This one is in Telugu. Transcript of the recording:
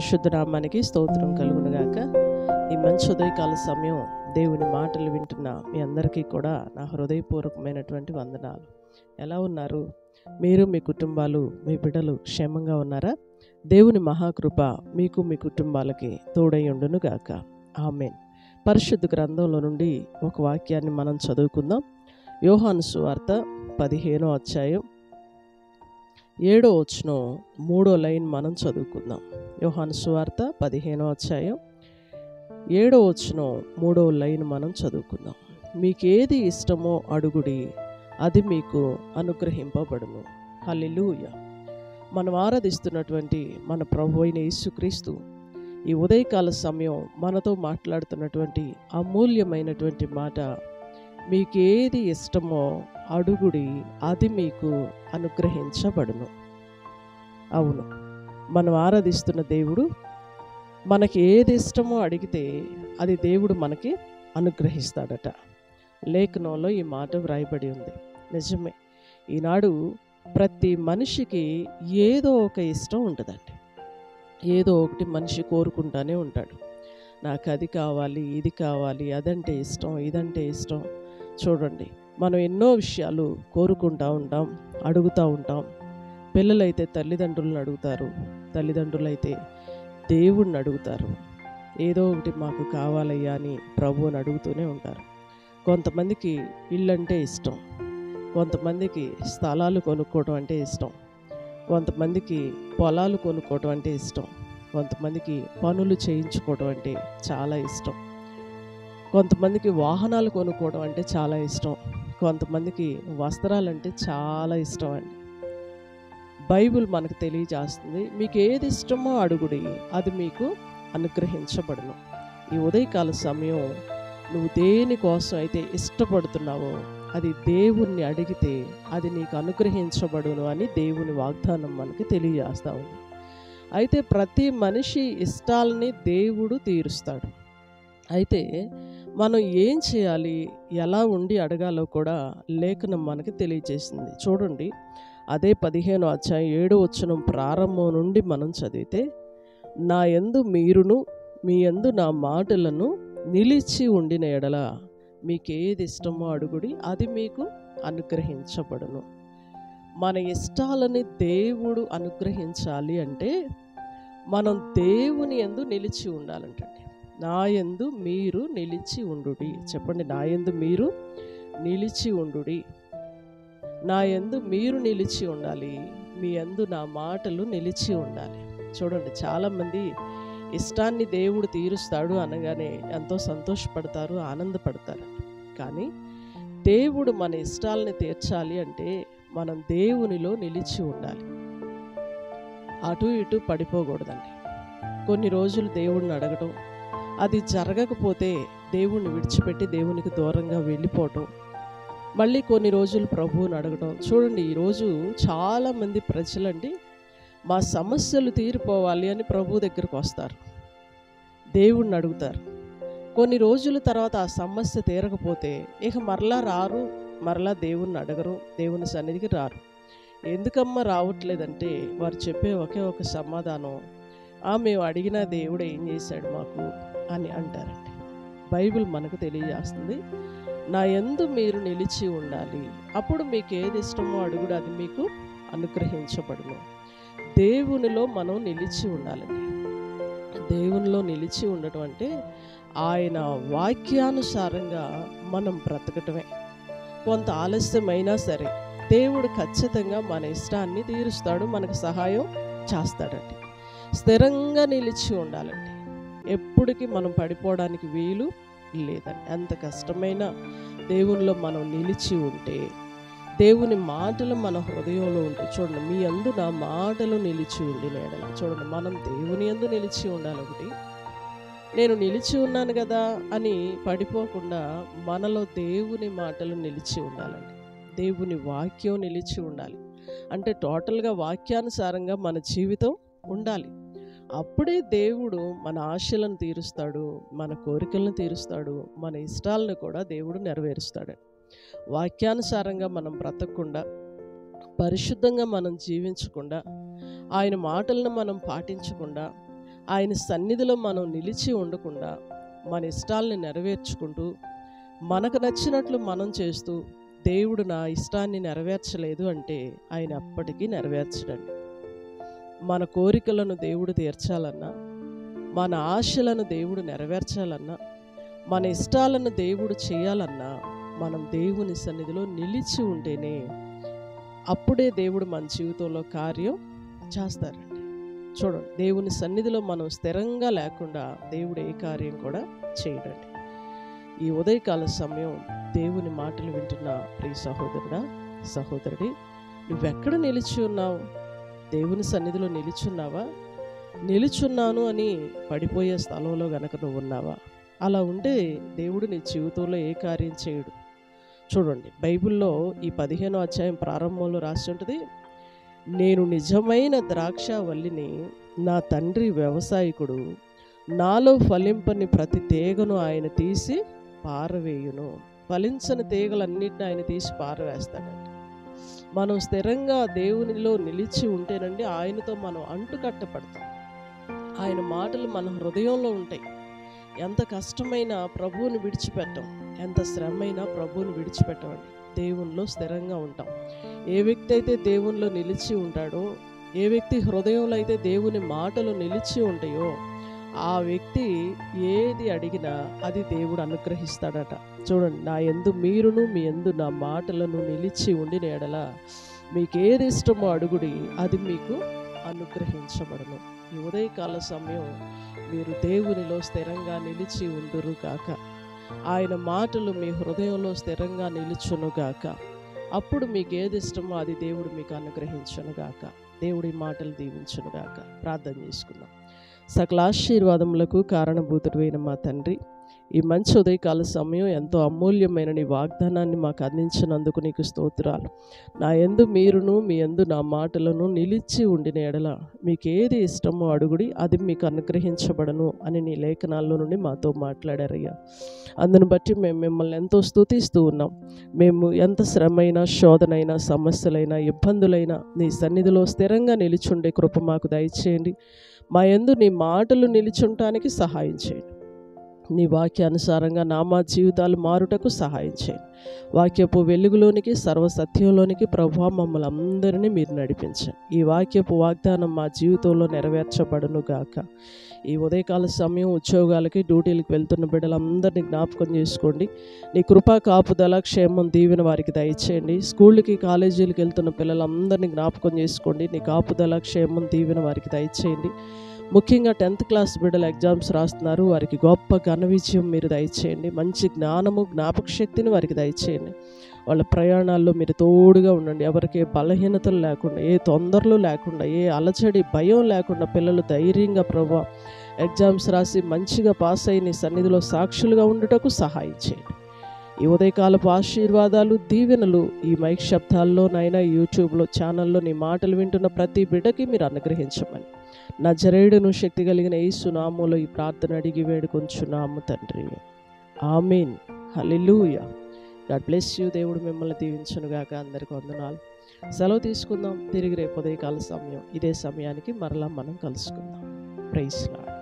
పరిశుద్ధ నామానికి స్తోత్రం కలుగునుగాక ఈ మంచి ఉదయకాల సమయం దేవుని మాటలు వింటున్న మీ అందరికీ కూడా నా హృదయపూర్వకమైనటువంటి వందనాలు ఎలా ఉన్నారు మీరు మీ కుటుంబాలు మీ బిడ్డలు క్షేమంగా ఉన్నారా దేవుని మహాకృప మీకు మీ కుటుంబాలకి తోడై ఉండును గాక ఆమెన్ పరిశుద్ధ గ్రంథంలో నుండి ఒక వాక్యాన్ని మనం చదువుకుందాం యోహాను సువార్త పదిహేనో అధ్యాయం ఏడో వచనం మూడో లైన్ మనం చదువుకుందాం యోహాను సువార్త పదిహేనో అధ్యాయం ఏడో వచనం మూడో లైన్ మనం చదువుకుందాం మీకు ఏది ఇష్టమో అడుగుడి అది మీకు అనుగ్రహింపబడును హల్లెలూయ మనం ఆరాధిస్తున్నటువంటి మన ప్రభు అయిన యేసుక్రీస్తు ఈ ఉదయకాల సమయం మనతో మాట్లాడుతున్నటువంటి అమూల్యమైనటువంటి మాట మీకు ఏది ఇష్టమో అడుగుడి అది మీకు అనుగ్రహించబడును అవును మనం ఆరాధిస్తున్న దేవుడు మనకి ఏది ఇష్టమో అడిగితే అది దేవుడు మనకి అనుగ్రహిస్తాడట లేఖనంలో ఈ మాట వ్రాయబడి ఉంది నిజమే ఈనాడు ప్రతి మనిషికి ఏదో ఒక ఇష్టం ఉంటుందండి ఏదో ఒకటి మనిషి కోరుకుంటానే ఉంటాడు నాకు అది కావాలి ఇది కావాలి అదంటే ఇష్టం ఇదంటే ఇష్టం చూడండి మనం ఎన్నో విషయాలు కోరుకుంటూ ఉంటాం అడుగుతూ ఉంటాం పిల్లలైతే తల్లిదండ్రులను అడుగుతారు తల్లిదండ్రులు అయితే దేవుణ్ణి అడుగుతారు ఏదో ఒకటి మాకు కావాలయ్యా అని ప్రభువుని అడుగుతూనే ఉంటారు కొంతమందికి ఇల్లంటే ఇష్టం కొంతమందికి స్థలాలు కొనుక్కోవడం అంటే ఇష్టం కొంతమందికి పొలాలు కొనుక్కోవడం అంటే ఇష్టం కొంతమందికి పనులు చేయించుకోవడం అంటే చాలా ఇష్టం కొంతమందికి వాహనాలు కొనుక్కోవడం అంటే చాలా ఇష్టం కొంతమందికి వస్త్రాలంటే చాలా ఇష్టం అండి బైబిల్ మనకు తెలియజేస్తుంది మీకు ఏది ఇష్టమో అడుగుడి అది మీకు అనుగ్రహించబడును ఈ ఉదయకాల సమయం నువ్వు దేని కోసం అయితే ఇష్టపడుతున్నావో అది దేవుణ్ణి అడిగితే అది నీకు అనుగ్రహించబడును అని దేవుని వాగ్దానం మనకి తెలియజేస్తూ ఉంది అయితే ప్రతి మనిషి ఇష్టాలని దేవుడు తీరుస్తాడు అయితే మనం ఏం చేయాలి ఎలా ఉండి అడగాలో కూడా లేఖనం మనకి తెలియజేసింది చూడండి అదే పదిహేను అధ్యాయం ఏడు వచ్చిన ప్రారంభం నుండి మనం చదివితే నా యందు మీరును మీ యందు నా మాటలను నిలిచి ఉండిన ఎడల మీకు ఏది ఇష్టమో అడుగుడి అది మీకు అనుగ్రహించబడును మన ఇష్టాలని దేవుడు అనుగ్రహించాలి అంటే మనం దేవుని ఎందు నిలిచి ఉండాలంటండి నా యందు మీరు నిలిచి ఉండుడి చెప్పండి నా యందు మీరు నిలిచి ఉండుడి నా యందు మీరు నిలిచి ఉండాలి మీ యందు నా మాటలు నిలిచి ఉండాలి చూడండి చాలామంది ఇష్టాన్ని దేవుడు తీరుస్తాడు అనగానే ఎంతో సంతోషపడతారు ఆనందపడతారు కానీ దేవుడు మన ఇష్టాలని తీర్చాలి అంటే మనం దేవునిలో నిలిచి ఉండాలి అటు ఇటు పడిపోకూడదండి కొన్ని రోజులు దేవుడిని అడగటం అది జరగకపోతే దేవుణ్ణి విడిచిపెట్టి దేవునికి దూరంగా వెళ్ళిపోవటం మళ్ళీ కొన్ని రోజులు ప్రభువుని అడగటం చూడండి ఈరోజు చాలామంది ప్రజలండి మా సమస్యలు తీరిపోవాలి అని ప్రభు దగ్గరకు వస్తారు దేవుణ్ణి అడుగుతారు కొన్ని రోజుల తర్వాత ఆ సమస్య తీరకపోతే ఇక మరలా రారు మరలా దేవుణ్ణి అడగరు దేవుని సన్నిధికి రారు ఎందుకమ్మా రావట్లేదంటే వారు చెప్పే ఒకే ఒక సమాధానం ఆ మేము అడిగిన దేవుడు ఏం చేశాడు మాకు అని అంటారండి బైబిల్ మనకు తెలియజేస్తుంది నా ఎందు మీరు నిలిచి ఉండాలి అప్పుడు మీకు ఏది ఇష్టమో అడుగుడు అది మీకు అనుగ్రహించబడును దేవునిలో మనం నిలిచి ఉండాలండి దేవునిలో నిలిచి ఉండటం అంటే ఆయన వాక్యానుసారంగా మనం బ్రతకటమే కొంత ఆలస్యమైనా సరే దేవుడు ఖచ్చితంగా మన ఇష్టాన్ని తీరుస్తాడు మనకు సహాయం చేస్తాడండి స్థిరంగా నిలిచి ఉండాలండి ఎప్పటికీ మనం పడిపోవడానికి వీలు లేదండి ఎంత కష్టమైన దేవునిలో మనం నిలిచి ఉంటే దేవుని మాటలు మన హృదయంలో ఉంటే చూడండి మీ అందు నా మాటలు నిలిచి ఉండి నేడల చూడండి మనం దేవుని అందు నిలిచి ఉండాలి ఒకటి నేను నిలిచి ఉన్నాను కదా అని పడిపోకుండా మనలో దేవుని మాటలు నిలిచి ఉండాలండి దేవుని వాక్యం నిలిచి ఉండాలి అంటే టోటల్గా వాక్యానుసారంగా మన జీవితం ఉండాలి అప్పుడే దేవుడు మన ఆశలను తీరుస్తాడు మన కోరికలను తీరుస్తాడు మన ఇష్టాలను కూడా దేవుడు నెరవేరుస్తాడు వాక్యానుసారంగా మనం బ్రతకకుండా పరిశుద్ధంగా మనం జీవించకుండా ఆయన మాటలను మనం పాటించకుండా ఆయన సన్నిధిలో మనం నిలిచి ఉండకుండా మన ఇష్టాలని నెరవేర్చుకుంటూ మనకు నచ్చినట్లు మనం చేస్తూ దేవుడు నా ఇష్టాన్ని నెరవేర్చలేదు అంటే ఆయన అప్పటికీ నెరవేర్చడండి మన కోరికలను దేవుడు తీర్చాలన్నా మన ఆశలను దేవుడు నెరవేర్చాలన్నా మన ఇష్టాలను దేవుడు చేయాలన్నా మనం దేవుని సన్నిధిలో నిలిచి ఉంటేనే అప్పుడే దేవుడు మన జీవితంలో కార్యం చేస్తారండి చూడండి దేవుని సన్నిధిలో మనం స్థిరంగా లేకుండా దేవుడు ఏ కార్యం కూడా చేయడండి ఈ ఉదయకాల సమయం దేవుని మాటలు వింటున్న ప్రియ సహోదరుడా సహోదరుడి నువ్వెక్కడ నిలిచి ఉన్నావు దేవుని సన్నిధిలో నిలిచున్నావా నిలుచున్నాను అని పడిపోయే స్థలంలో గనక నువ్వు ఉన్నావా అలా ఉంటే దేవుడు నీ జీవితంలో ఏ కార్యం చేయడు చూడండి బైబిల్లో ఈ పదిహేనో అధ్యాయం ప్రారంభంలో రాసి ఉంటుంది నేను నిజమైన ద్రాక్ష వల్లిని నా తండ్రి వ్యవసాయకుడు నాలో ఫలింపని ప్రతి తీగను ఆయన తీసి పారవేయును ఫలించని తీగలన్నిటిని ఆయన తీసి పారవేస్తాడండి మనం స్థిరంగా దేవునిలో నిలిచి ఉంటేనండి ఆయనతో మనం అంటుకట్టపడతాం ఆయన మాటలు మన హృదయంలో ఉంటాయి ఎంత కష్టమైనా ప్రభువుని విడిచిపెట్టం ఎంత శ్రమైనా ప్రభువుని విడిచిపెట్టమండి దేవునిలో స్థిరంగా ఉంటాం ఏ వ్యక్తి అయితే దేవునిలో నిలిచి ఉంటాడో ఏ వ్యక్తి హృదయంలో అయితే దేవుని మాటలు నిలిచి ఉంటాయో ఆ వ్యక్తి ఏది అడిగినా అది దేవుడు అనుగ్రహిస్తాడట చూడండి నా ఎందు మీరును మీ ఎందు నా మాటలను నిలిచి ఉండిన ఎడల మీకు ఏది ఇష్టమో అడుగుడి అది మీకు అనుగ్రహించబడను ఈ ఉదయకాల సమయం మీరు దేవునిలో స్థిరంగా నిలిచి ఉందురు కాక ఆయన మాటలు మీ హృదయంలో స్థిరంగా నిలుచును గాక అప్పుడు మీకు ఏది ఇష్టమో అది దేవుడు మీకు అనుగ్రహించును గాక దేవుడి మాటలు దీవించును గాక ప్రార్థన చేసుకుందాం సకల ఆశీర్వాదములకు కారణభూతుడైన మా తండ్రి ఈ మంచి ఉదయకాల సమయం ఎంతో అమూల్యమైన నీ వాగ్దానాన్ని మాకు అందించినందుకు నీకు స్తోత్రాలు నా ఎందు మీరును మీ ఎందు నా మాటలను నిలిచి ఉండిన ఎడల మీకు ఏది ఇష్టమో అడుగుడి అది మీకు అనుగ్రహించబడను అని నీ లేఖనాల్లో నుండి మాతో మాట్లాడారయ్యా అందును బట్టి మేము మిమ్మల్ని ఎంతో స్తుతిస్తూ ఉన్నాం మేము ఎంత శ్రమైనా శోధనైనా సమస్యలైనా ఇబ్బందులైనా నీ సన్నిధిలో స్థిరంగా నిలిచుండే కృప మాకు దయచేయండి మా యందు నీ మాటలు నిలిచుంటానికి సహాయం చేయండి నీ వాక్యానుసారంగా నా మా జీవితాలు మారుటకు సహాయం చేయండి వాక్యపు వెలుగులోనికి సర్వసత్యంలోనికి ప్రభా మమ్మల్ని అందరినీ మీరు నడిపించండి ఈ వాక్యపు వాగ్దానం మా జీవితంలో నెరవేర్చబడును గాక ఈ ఉదయకాల సమయం ఉద్యోగాలకి డ్యూటీలకు వెళ్తున్న బిడ్డలందరినీ జ్ఞాపకం చేసుకోండి నీ కృపా కాపుదల క్షేమం దీవెన వారికి దయచేయండి స్కూళ్ళకి కాలేజీలకు వెళ్తున్న పిల్లలందరినీ జ్ఞాపకం చేసుకోండి నీ కాపుదల క్షేమం దీవెన వారికి దయచేయండి ముఖ్యంగా టెన్త్ క్లాస్ బిడ్డలు ఎగ్జామ్స్ రాస్తున్నారు వారికి గొప్ప ఘన విజయం మీరు దయచేయండి మంచి జ్ఞానము జ్ఞాపక శక్తిని వారికి దయచేయండి వాళ్ళ ప్రయాణాల్లో మీరు తోడుగా ఉండండి ఎవరికి ఏ బలహీనతలు లేకుండా ఏ తొందరలు లేకుండా ఏ అలచడి భయం లేకుండా పిల్లలు ధైర్యంగా ప్రభా ఎగ్జామ్స్ రాసి మంచిగా పాస్ అయ్యి నీ సన్నిధిలో సాక్షులుగా ఉండుటకు సహాయం చేయండి ఈ ఉదయకాలపు ఆశీర్వాదాలు దీవెనలు ఈ మైక్ శబ్దాల్లోనైనా యూట్యూబ్లో ఛానల్లో నీ మాటలు వింటున్న ప్రతి బిడ్డకి మీరు అనుగ్రహించమని నా జరేడును శక్తి కలిగిన ఈ సునామూలో ఈ ప్రార్థన అడిగి వేడుకొంచున్నాము తండ్రి ఆమీన్ హల్లెలూయా గాడ్ బ్లెస్ యూ దేవుడు మిమ్మల్ని దీవించునుగాక అందరికి వందనాలు సెలవు తీసుకుందాం తిరిగి రేపు ఉదయకాల సమయం ఇదే సమయానికి మరలా మనం కలుసుకుందాం ప్రైస్ లాడ్